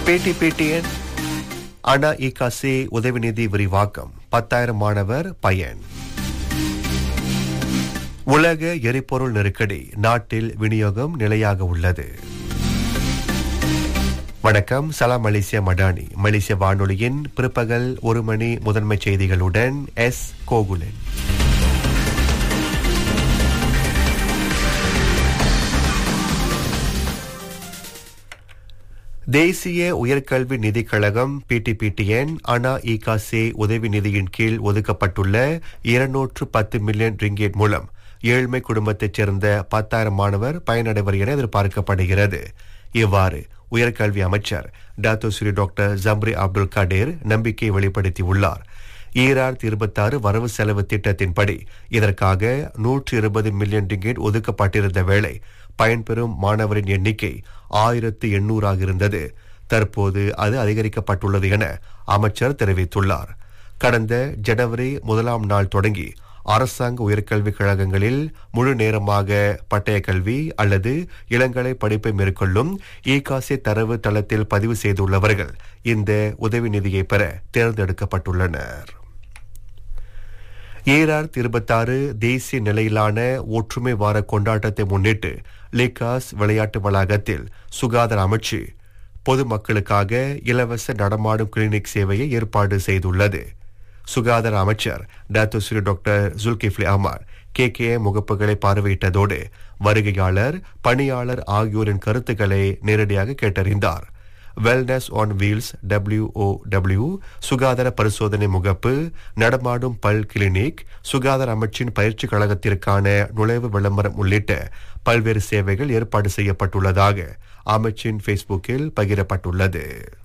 பேட்டி பேட்டியன் அண்ணா இகாசி உதவி நிதி விரிவாக்கம் பத்தாயிரம் மாணவர் பயன் உலக எரிபொருள் நெருக்கடி நாட்டில் விநியோகம் நிலையாக உள்ளது வணக்கம் சலாம் மலேசியா மடானி மலேசிய வானொலியின் பிற்பகல் ஒரு மணி முதன்மை செய்திகளுடன் எஸ் கோகுலன் தேசிய உயர்கல்வி நிதிக் கழகம் பிடிபிடிஎன் அனா இகாசே உதவி நிதியின் கீழ் ஒதுக்கப்பட்டுள்ள இருநூற்று பத்து மில்லியன் ரிங்கேட் மூலம் ஏழ்மை குடும்பத்தைச் சேர்ந்த பத்தாயிரம் மாணவர் பயனடைவர் என எதிர்பார்க்கப்படுகிறது இவ்வாறு உயர்கல்வி அமைச்சர் doctor Sri doctor Zambry Abdul Kadir நம்பிக்கை வெளிப்படுத்தியுள்ளார் ஈராயிரத்தி இருபத்தாறு வரவு செலவு திட்டத்தின்படி இதற்காக நூற்று இருபது மில்லியன் ரிங்கேட் ஒதுக்கப்பட்டிருந்த வேளை பயன்பெறும் மாணவரின் எண்ணிக்கை ஆயிரத்து எண்ணூறாக இருந்தது தற்போது அது அதிகரிக்கப்பட்டுள்ளது என அமைச்சர் தெரிவித்துள்ளார் கடந்த ஜனவரி முதலாம் நாள் தொடங்கி அரசாங்க உயர்கல்விக் கழகங்களில் முழு நேரமாக பட்டய கல்வி அல்லது இளங்கலை படிப்பை மேற்கொள்ளும் ஈகாசி தரவு தளத்தில் பதிவு செய்துள்ளவர்கள் இந்த உதவி நிதியை பெற தேர்ந்தெடுக்கப்பட்டுள்ளனர் ஈராயிரத்தி இருபத்தாறு தேசிய நிலையிலான ஒற்றுமை வார கொண்டாட்டத்தை முன்னிட்டு லிகாஸ் விளையாட்டு வளாகத்தில் சுகாதார அமைச்சு பொதுமக்களுக்காக இலவச நடமாடும் கிளினிக் சேவையை ஏற்பாடு செய்துள்ளது சுகாதார அமைச்சர் doctor Sri doctor Dzulkefly Ahmad K K முகப்புகளை பார்வையிட்டதோடு வருகையாளர் பணியாளர் ஆகியோரின் கருத்துக்களை நேரடியாக கேட்டறிந்தார் வெல்னஸ் ஆன் வீல்ஸ் டபிள்யூஓடபிள்யூ சுகாதார பரிசோதனை முகப்பு நடமாடும் பல் கிளினிக் சுகாதார அமைச்சின் பயிற்சி கழகத்திற்கான நுழைவு விளம்பரம் உள்ளிட்ட பல்வேறு சேவைகள் ஏற்பாடு செய்யப்பட்டுள்ளதாக அமைச்சின் ஃபேஸ்புக்கில் பகிரப்பட்டுள்ளது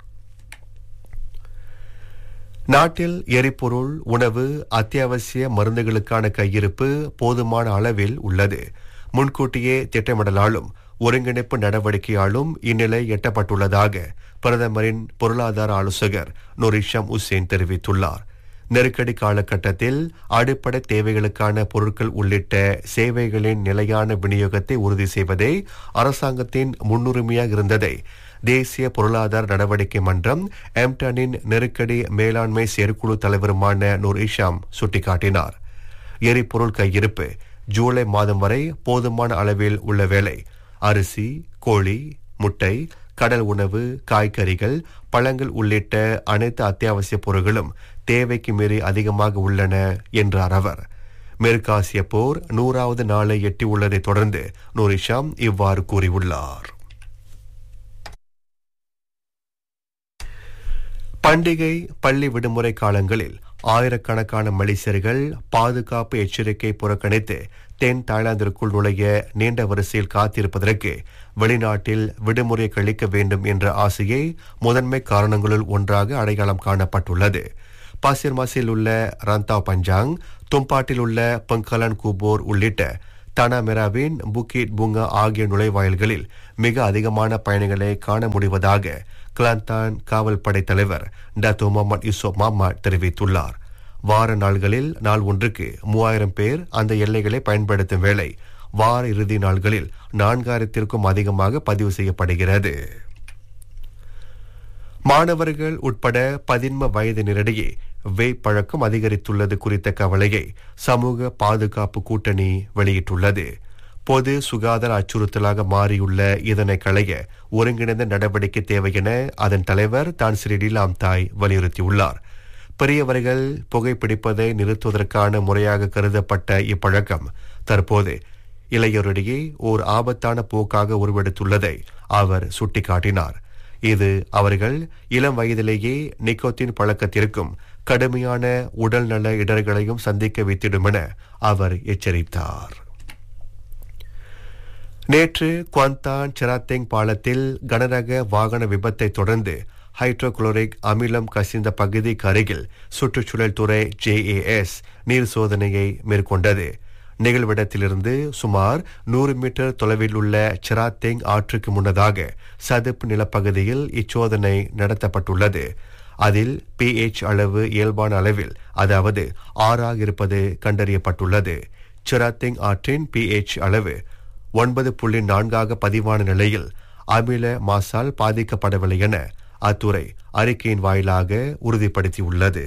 நாட்டில் எரிபொருள் உணவு அத்தியாவசிய மருந்துகளுக்கான கையிருப்பு போதுமான அளவில் உள்ளது முன்கூட்டியே திட்டமிடலாலும் ஒருங்கிணைப்பு நடவடிக்கையாலும் இந்நிலை எட்டப்பட்டுள்ளதாக பிரதமரின் பொருளாதார ஆலோசகர் நொரிஷம் உசேன் தெரிவித்துள்ளார் நெருக்கடி காலகட்டத்தில் அடிப்படை தேவைகளுக்கான பொருட்கள் உள்ளிட்ட சேவைகளின் நிலையான விநியோகத்தை உறுதி செய்வதே அரசாங்கத்தின் முன்னுரிமையாக இருந்ததை தேசிய பொருளாதார நடவடிக்கை மன்றம் எம்டனின் நெருக்கடி மேலாண்மை செயற்குழு தலைவருமான நூர் இஷாம் சுட்டிக்காட்டினார் எரிபொருள் கையிருப்பு ஜூலை மாதம் வரை போதுமான அளவில் உள்ள வேளை அரிசி கோழி முட்டை கடல் உணவு காய்கறிகள் பழங்கள் உள்ளிட்ட அனைத்து அத்தியாவசிய பொருட்களும் தேவைக்கு மீறி அதிகமாக உள்ளன என்றார் அவர் மேற்காசிய போர் நூறாவது நாளை எட்டியுள்ளதை தொடர்ந்து நூரிஷாம் இவ்வாறு கூறியுள்ளார் பண்டிகை பள்ளி விடுமுறை காலங்களில் ஆயிரக்கணக்கான மலேசியர்கள் பாதுகாப்பு எச்சரிக்கை புறக்கணித்து தென் தாய்லாந்திற்குள் நுழைய நீண்ட வரிசையில் காத்திருப்பதற்கு வெளிநாட்டில் விடுமுறை கழிக்க வேண்டும் என்ற ஆசையை முதன்மை காரணங்களுள் ஒன்றாக அடையாளம் காணப்பட்டுள்ளது பாசிர்மாசில் உள்ள ரந்தா பஞ்சாங் தும்பாட்டில் உள்ள பங்கலன் கூபோர் உள்ளிட்ட தனாமெராவின் புக்கிட் பூங்கா ஆகிய நுழைவாயில்களில் மிக அதிகமான பயணிகளை காண முடிவதாக கிளாந்தான் காவல் படை தலைவர் டாக்டர் முகமது யூசுப் மாமாட் தெரிவித்துள்ளார் வார நாள்களில் நாள் ஒன்றுக்கு மூவாயிரம் பேர் அந்த எல்லைகளை பயன்படுத்தும் வேளை வார இறுதி நாள்களில் நான்காயிரத்திற்கும் அதிகமாக பதிவு செய்யப்படுகிறது மாணவர்கள் உட்பட பதின்ம வயதினரிடையே வேய் பழக்கம் அதிகரித்துள்ளது குறித்த கவலையை சமூக பாதுகாப்பு கூட்டணி வெளியிட்டுள்ளது பொது சுகாதார அச்சுறுத்தலாக மாறியுள்ள இதனை களைய ஒருங்கிணைந்த நடவடிக்கை தேவை என அதன் தலைவர் தான் ஸ்ரீ லீலாம் தாய் வலியுறுத்தியுள்ளார் பெரியவர்கள் புகைப்பிடிப்பதை நிறுத்துவதற்கான முறையாக கருதப்பட்ட இப்பழக்கம் தற்போது இளையோரிடையே ஓர் ஆபத்தான போக்காக உருவெடுத்துள்ளதை அவர் சுட்டிக்காட்டினார் இது அவர்கள் இளம் வயதிலேயே நிக்கோத்தின் பழக்கத்திற்கும் கடுமையான உடல்நல இடர்களையும் சந்திக்க வைத்திடும் என அவர் எச்சரித்தார் நேற்று குவாந்தான் செராத்தேங் பாலத்தில் கனரக வாகன விபத்தை தொடர்ந்து ஹைட்ரோகுளோரிக் அமிலம் கசிந்த பகுதிக்கு அருகில் சுற்றுச்சூழல் துறை ஜேஏஎஸ் நீர் சோதனையை மேற்கொண்டது நிகழ்விடத்திலிருந்து சுமார் நூறு மீட்டர் தொலைவில் உள்ள செராத்தேங் ஆற்றுக்கு முன்னதாக சதுப்பு நிலப்பகுதியில் இச்சோதனை நடத்தப்பட்டுள்ளது அதில் பிஎச் அளவு இயல்பான அளவில் அதாவது ஆறாக இருப்பது கண்டறியப்பட்டுள்ளது செராத்தேங் ஆற்றின் பிஎச் அளவு ஒன்பது புள்ளி நான்காக பதிவான நிலையில் அமில மாசால் பாதிக்கப்படவில்லை என அத்துறை அறிக்கையின் வாயிலாக உறுதிப்படுத்தியுள்ளது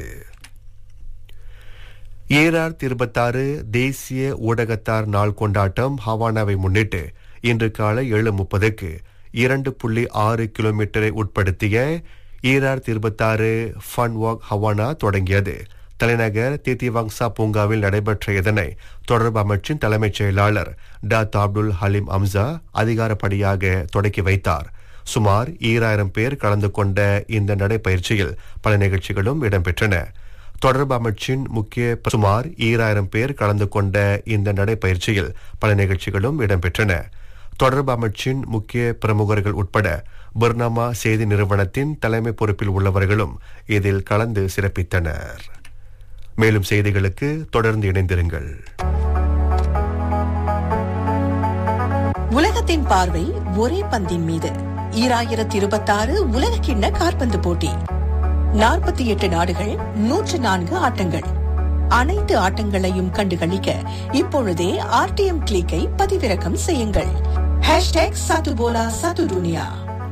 ஏஆர் இருபத்தாறு தேசிய ஊடகத்தார் நாள் கொண்டாட்டம் ஹவானாவை முன்னிட்டு இன்று காலை ஏழு முப்பதுக்கு இரண்டு புள்ளி ஆறு கிலோமீட்டரை உட்படுத்திய ஈரார் இருபத்தாறு ஃபன் வாக் ஹவானா தொடங்கியது தலைநகர் தித்திவங்சா பூங்காவில் நடைபெற்ற இதனை தொடர்பு அமைச்சின் தலைமைச் செயலாளர் டாத் அப்துல் ஹலீம் அம்சா அதிகாரப்படியாக தொடக்கி வைத்தார் சுமார் ஈராயிரம் பேர் கலந்து கொண்ட இந்த நடைப்பயிற்சியில் பல நிகழ்ச்சிகளும் இடம்பெற்றன தொடர்பு அமைச்சின் முக்கிய சுமார் ஈராயிரம் பேர் கலந்து கொண்ட இந்த நடைப்பயிற்சியில் பல நிகழ்ச்சிகளும் இடம்பெற்றன தொடர்பு அமைச்சின் முக்கிய பிரமுகர்கள் உட்பட பர்னாமா செய்தி நிறுவனத்தின் தலைமை பொறுப்பில் உள்ளவர்களும் இதில் கலந்து சிறப்பித்தனர் மேலும் செய்திகளுக்கு தொடர்ந்து இணைந்திருங்கள் உலகத்தின் பார்வை ஒரே பந்தின் மீது ஈராயிரத்தி இருபத்தாறு உலக கிண்ண காற்பந்து போட்டி நாற்பத்தி எட்டு நாடுகள் நூற்று நான்கு ஆட்டங்கள் அனைத்து ஆட்டங்களையும் கண்டுகளிக்க இப்பொழுதே ஆர்டிஎம் கிளிக்கை பதிவிறக்கம் செய்யுங்கள் ஹேஷ்டேக் சதுபோலா சது துனியா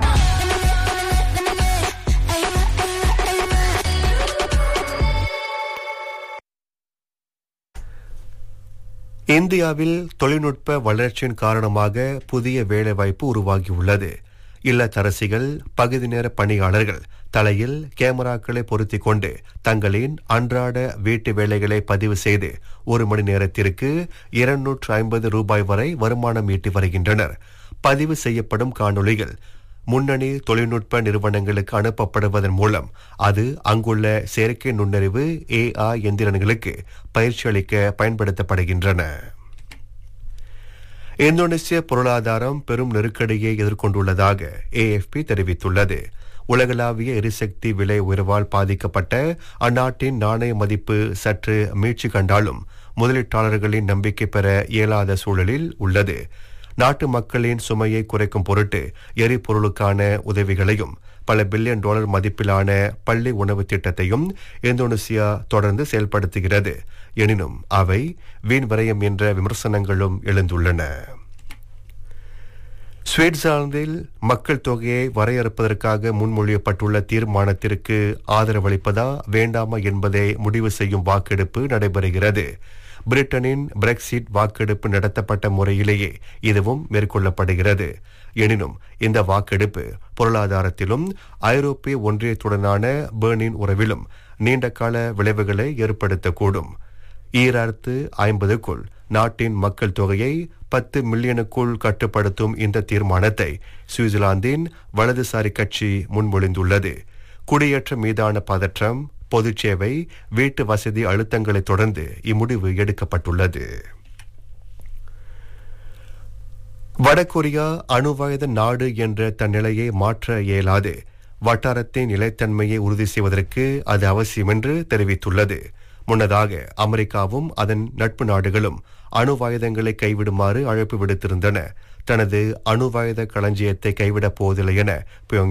இந்தியாவில் தொழில்நுட்ப வளர்ச்சியின் காரணமாக புதிய வேலைவாய்ப்பு உருவாகியுள்ளது இல்லத்தரசிகள் பகுதி நேர பணியாளர்கள் தலையில் கேமராக்களை பொருத்திக் கொண்டு தங்களின் அன்றாட வீட்டு வேலைகளை பதிவு செய்து ஒரு மணி நேரத்திற்கு இருநூற்று ஐம்பது ரூபாய் வரை வருமானம் ஈட்டி வருகின்றனர் பதிவு செய்யப்படும் காணொளிகள் முன்னணி தொழில்நுட்ப நிறுவனங்களுக்கு அனுப்பப்படுவதன் மூலம் அது அங்குள்ள செயற்கை நுண்ணறிவு ஏஐ எந்திரன்களுக்கு பயிற்சி அளிக்க பயன்படுத்தப்படுகின்றன இந்தோனேசிய பொருளாதாரம் பெரும் நெருக்கடியை எதிர்கொண்டுள்ளதாக ஏஎஃப்பி தெரிவித்துள்ளது உலகளாவிய எரிசக்தி விலை உயர்வால் பாதிக்கப்பட்ட அந்நாட்டின் நாணய மதிப்பு சற்று மீட்சி கண்டாலும் முதலீட்டாளர்களின் நம்பிக்கை பெற இயலாத சூழலில் உள்ளது நாட்டு மக்களின் சுமையை குறைக்கும் பொருட்டு எரிபொருளுக்கான உதவிகளையும் பல பில்லியன் டாலர் மதிப்பிலான பள்ளி உணவு திட்டத்தையும் இந்தோனேசியா தொடர்ந்து செயல்படுத்துகிறது எனினும் அவை வீண் விரயம் என்ற விமர்சனங்களும் எழுந்துள்ளன சுவிட்சர்லாந்தில் மக்கள் தொகையை வரையறுப்பதற்காக முன்மொழியப்பட்டுள்ள தீர்மானத்திற்கு ஆதரவளிப்பதா வேண்டாமா என்பதை முடிவு செய்யும் வாக்கெடுப்பு நடைபெறுகிறது பிரிட்டனின் பிரெக்சிட் வாக்கெடுப்பு நடத்தப்பட்ட முறையிலேயே இதுவும் மேற்கொள்ளப்படுகிறது எனினும் இந்த வாக்கெடுப்பு பொருளாதாரத்திலும் ஐரோப்பிய ஒன்றியத்துடனான பேர்னின் உறவிலும் நீண்டகால விளைவுகளை ஏற்படுத்தக்கூடும் ஈராயிரத்து ஐம்பதுக்குள் நாட்டின் மக்கள் தொகையை பத்து மில்லியனுக்குள் கட்டுப்படுத்தும் இந்த தீர்மானத்தை சுவிட்சர்லாந்தின் வலதுசாரி கட்சி முன்மொழிந்துள்ளது குடியேற்ற மீதான பதற்றம் பொதுச்சேவை வீட்டு வசதி அழுத்தங்களை தொடர்ந்து இம்முடிவு எடுக்கப்பட்டுள்ளது வடகொரியா அணுவாயுத நாடு என்ற தன் நிலையை மாற்ற இயலாது வட்டாரத்தின் நிலைத்தன்மையை உறுதி செய்வதற்கு அது அவசியம் என்று தெரிவித்துள்ளது முன்னதாக அமெரிக்காவும் அதன் நட்பு நாடுகளும் அணுவாயுதங்களை கைவிடுமாறு அழைப்பு விடுத்திருந்தன தனது அணுவாயுத களஞ்சியத்தை கைவிடப் போவதில்லை என